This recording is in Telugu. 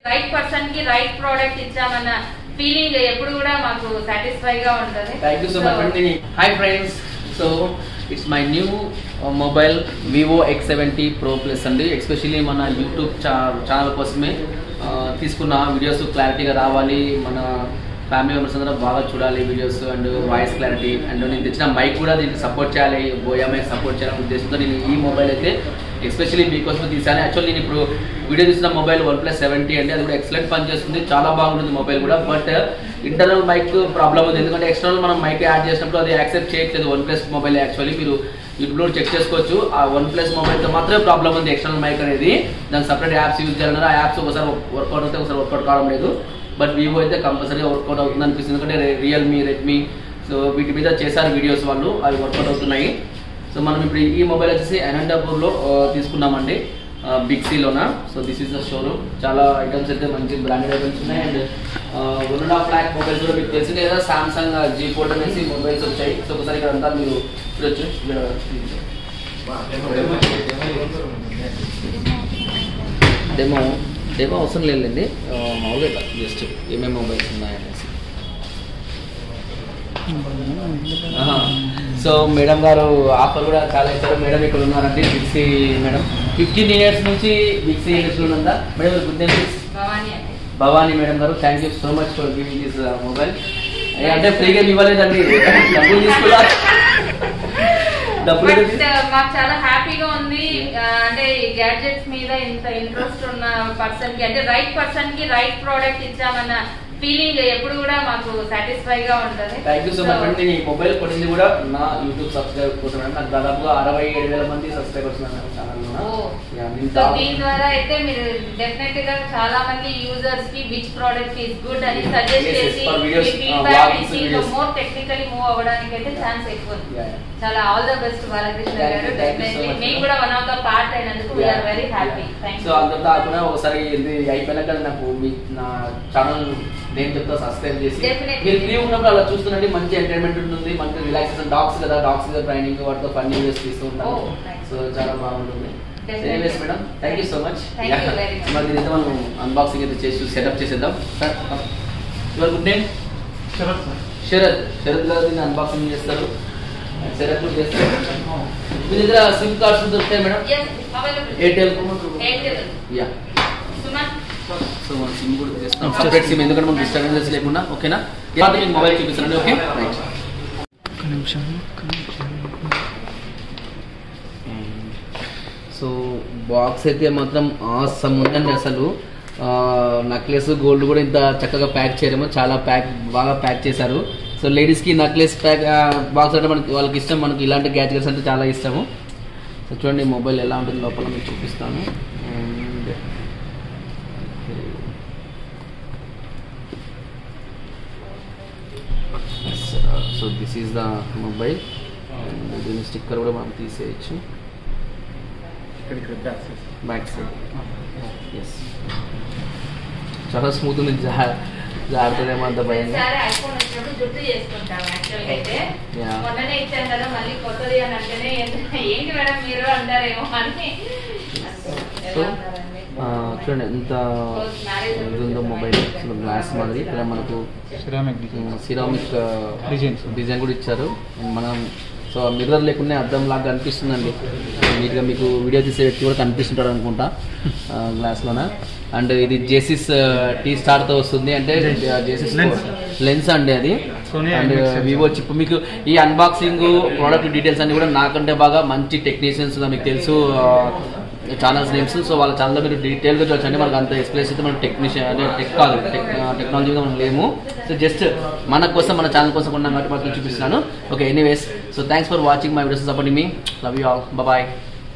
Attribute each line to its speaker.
Speaker 1: రైట్ పర్సన్ కి రైట్ ప్రోడక్ట్ ఇచ్చామన్న ఫీలింగ్ ఎప్పుడు కూడా మాకు సాటిస్ఫై గా ఉంటది
Speaker 2: థ్యాంక్ యూ సో మచ్ అండి hi friends so it's my new mobile Vivo X seventy Pro plus అండి ఎస్పెషల్లీ మన యూట్యూబ్ ఛానల్ కోసమే ఆ, తీసుకున్న వీడియోస్ క్లారిటీగా రావాలి మన ఫ్యామిలీ మెంబర్స్ అందరూ బాగా చూడాలి videos and voice clarity and నేను తెచ్చిన మైక్ కూడా దీనికి సపోర్ట్ చేయాలి బోయా మైక్ సపోర్ట్ చేయాలనే ఉద్దేశంతో నేను ఈ మొబైల్ అయితే ఎస్పెషల్లీ మీకోసం తీసాను యాక్చువల్ నేను ఇప్పుడు వీడియో తీసిన మొబైల్ వన్ ప్లస్ సెవెంటీ అండి అది కూడా ఎక్సలెంట్ పని చేస్తుంది చాలా బాగుంటుంది మొబైల్ కూడా బట్ ఇంటర్నల్ మైక్ ప్రాబ్లం ఉంది ఎందుకంటే ఎక్స్టర్నల్ మనం మైక్ యాడ్ చేసినప్పుడు అది యాక్సెప్ట్ చేయట్లేదు వన్ ప్లస్ మొబైల్ యాక్చువల్లీ మీరు యూట్యూబ్లో చెక్ చేసుకోవచ్చు ఆ వన్ ప్లస్ మొబైల్తో మాత్రమే ప్రాబ్లం ఉంది ఎక్స్టర్నల్ మైక్ అనేది దానికి సపరేట్ యాప్స్ యూజ్ చేయాలన్నారు ఆ యాప్స్ ఒకసారి వర్కౌట్ అవుతే ఒకసారి వర్కౌట్ కావడం లేదు బట్ వివో అయితే కంపల్సరీగా వర్కౌట్ అవుతుంది అనిపిస్తుంది ఎందుకంటే రియల్మీ రెడ్మీ సో వీటి మీద చేశారు వీడియోస్ వాళ్ళు అవి వర్కౌట్ అవుతున్నాయి సో మనం ఇప్పుడు ఈ మొబైల్ వచ్చేసి అనంతపూర్లో ఆ, తీసుకున్నామండి బిగ్ సీలోన so this is the showroom చాలా ఐటమ్స్ అయితే మంచి బ్రాండెడ్ ఐటమ్స్ ఉన్నాయి and one and half lakh mobiles కూడా మీకు తెలిసిందే కదా సామ్సంగ్ జీ ఫోల్డ్ అనేసి మొబైల్స్ వచ్చాయి సో ఒకసారి ఇక్కడ అంతా మీరు చూడొచ్చు ఇక్కడ డెమో డెమో అవసరం లేదండి ఆ, మామూలుగా ఇట్లా జస్ట్ ఏమేమి మొబైల్స్ ఉన్నాయనేసి ఆహా. సో మేడం గారు ఆఫర్ కూడా చాలా ఇచ్చారు మేడం ఇక్కడ ఉన్నారండి బిక్సీ మేడం ఫిఫ్టీన్ ఇయర్స్ నుంచి బిక్సీ ఇండస్ట్రీ ఉందా మేడం గుడ్ నేమ్
Speaker 1: భవానీ అండి
Speaker 2: భవానీ మేడం గారు thank you so much for giving this mobile అంటే ఫ్రీగా ఇవ్వలేదండి డబ్బులు తీసుకున్నా డబ్బులు
Speaker 1: బట్
Speaker 2: తీసు-
Speaker 1: మాకు చాలా హ్యాపీగా ఉంది ఆ, అంటే ఈ గ్యాడ్జెట్స్ మీద ఇంత ఇంట్రెస్ట్ ఉన్న పర్సన్ కి అంటే రైట్ పర్సన్ కి రైట్ ప్రోడక్ట్ ఇచ్చామన్న ఫీలింగ్ ఎప్పుడు కూడా మాకు సాటిస్ఫై గా ఉంటది
Speaker 2: థ్యాంక్ యూ సో మచ్ అండి నేను ఈ మొబైల్ కొట్టింది కూడా నా యూట్యూబ్ సబ్స్క్రైబర్ కోసం నాకు దాదాపుగా అరవై ఏడు వేల మంది సబ్స్క్రైబర్స్ ఉన్నారు ఛానల్లో
Speaker 1: ఓ.
Speaker 2: యా, నేను
Speaker 1: సో
Speaker 2: దా-
Speaker 1: దీని ద్వారా అయితే మీరు డెఫినెట్ గా చాలా మంది యూజర్స్ కి విచ్ ప్రోడక్ట్ ఇస్ గుడ్ అని సజెస్ట్
Speaker 2: Yes, yes,
Speaker 1: చేసి
Speaker 2: for videos,
Speaker 1: feedback
Speaker 2: uh, vlogs,
Speaker 1: ఇచ్చి
Speaker 2: videos.
Speaker 1: మోర్ టెక్నికలీ మూవ్ అవ్వడానికి అయితే ఛాన్స్ ఎక్కువ ఉంది
Speaker 2: Yeah, yeah.
Speaker 1: చాలా all the best Balakrishna
Speaker 2: Thank
Speaker 1: గారు
Speaker 2: you, thank you so
Speaker 1: definitely
Speaker 2: much,
Speaker 1: మేము
Speaker 2: ma'am.
Speaker 1: కూడా వన్ ఆఫ్ ద పార్ట్ అయినందుకు we are very happy thank
Speaker 2: so అంత కాకుండా ఒకసారి ఇది అయిపోయినాక నాకు మీ నా ఛానల్ నేమ్ చెప్తా సబ్స్క్రైబ్ చేసి
Speaker 1: Definitely.
Speaker 2: మీరు ఫ్రీ ఉన్నప్పుడు అలా చూస్తుండండి మంచి ఎంటర్టైన్మెంట్ ఉంటుంది మంచి రిలాక్సేషన్ డాగ్స్ కదా డాగ్స్ మీద ట్రైనింగ్ వాటితో ఫన్నీ వీడియోస్ తీస్తూ ఉంటాను
Speaker 1: Oh, nice.
Speaker 2: సో చాలా బాగుంటుంది
Speaker 1: Definitely.
Speaker 2: Anyways madam thank you so much
Speaker 1: Thank you very much.
Speaker 2: మరి దీనైతే మనం అన్బాక్సింగ్ అయితే చేసి సెటప్ చేసేద్దాం sir your good name Sharath Sharath గారు దీన్ని అన్బాక్సింగ్ చేస్తారు శరత్ కూడా చేస్తారు మీ దగ్గర సిమ్ కార్డ్స్ దొరుకుతాయి madam Airtel
Speaker 1: Airtel
Speaker 2: ya
Speaker 1: Suman
Speaker 2: so మన సిమ్ కూడా చేస్తాం సపరేట్ సిమ్ ఎందుకంటే మనకి డిస్టర్బెన్సెస్ లేకుండా ఓకేనా ఇవాళ మీకు మొబైల్ చూపిస్తానండి ఓకే రైట్
Speaker 3: ఒక్క నిమిషం ఒక్క నిమిషం
Speaker 2: సో బాక్స్ అయితే మాత్రం ఆసమ్ ఉందండి అసలు నక్లెస్ గోల్డ్ కూడా ఇంత చక్కగా ప్యాక్ చేయడము చాలా ప్యాక్ బాగా ప్యాక్ చేశారు సో లేడీస్కి నక్లెస్ ప్యాక్ బాక్స్ అంటే మనకి వాళ్ళకి ఇష్టం మనకి ఇలాంటి గ్యాడ్జెట్స్ అంటే చాలా ఇష్టము సో చూడండి మొబైల్ ఎలా ఉంటుంది లోపల మీకు చూపిస్తాను And so this is the mobile దీని స్టిక్కర్ కూడా మనం తీసేయచ్చు బ్యాక్ సైడ్ ఎస్ చాలా స్మూత్ ఉంది జా జాగ్రత్తదేమో అంత భయం
Speaker 1: సరే ఐఫోన్ వచ్చినప్పుడు గుర్తు చేసుకుంటాం యాక్చువల్ అయితే
Speaker 2: Yeah.
Speaker 1: మొన్ననే ఇచ్చాం కదా మళ్ళీ కొత్తది అని అంటేనే ఏంటి మేడం మీరు అంటారేమో అని
Speaker 2: సో
Speaker 1: ఎలా ఉన్నారండి?
Speaker 2: చూడండి ఎంత ఇది ఉందో మొబైల్ గ్లాస్ మాదిరి ఇక్కడ మనకు
Speaker 3: సిరామిక్
Speaker 2: సిరామిక్
Speaker 3: Designs.
Speaker 2: డిజైన్ కూడా ఇచ్చారు And మనం సో మిర్రర్ లేకుండా అద్దం లాగా కనిపిస్తుందండి నీట్గా మీకు వీడియో తీసే వ్యక్తి కూడా కనిపిస్తుంటాడు అనుకుంటా గ్లాస్లోన అండ్ ఇది జేసిస్ టీ స్టార్తో వస్తుంది అంటే జేసిస్
Speaker 3: Lens.
Speaker 2: లెన్స్ అండి అది
Speaker 3: Sony
Speaker 2: and
Speaker 3: IMX sensor.
Speaker 2: Vivo chip మీకు ఈ అన్బాక్సింగ్ ప్రోడక్ట్ డీటెయిల్స్ అన్ని కూడా నాకంటే బాగా మంచి టెక్నీషియన్స్ మీకు తెలుసు ఛానల్స్ నేమ్స్ సో వాళ్ళ ఛానల్లో మీరు డీటెయిల్గా చూడొచ్చు అంటే మనకు అంత ఎక్స్ప్లెయిన్ అయితే మన టెక్నీషియన్ అంటే టెక్ కాదు టెక్ టెక్నాలజీ మీద మనం లేము సో జస్ట్ మన కోసం మన ఛానల్ కోసం ఉన్నాం కాబట్టి మాత్రం చూపిస్తున్నాను okay anyways so thanks for watching my videos supporting మీ లవ్ యూ ఆల్ బాయ్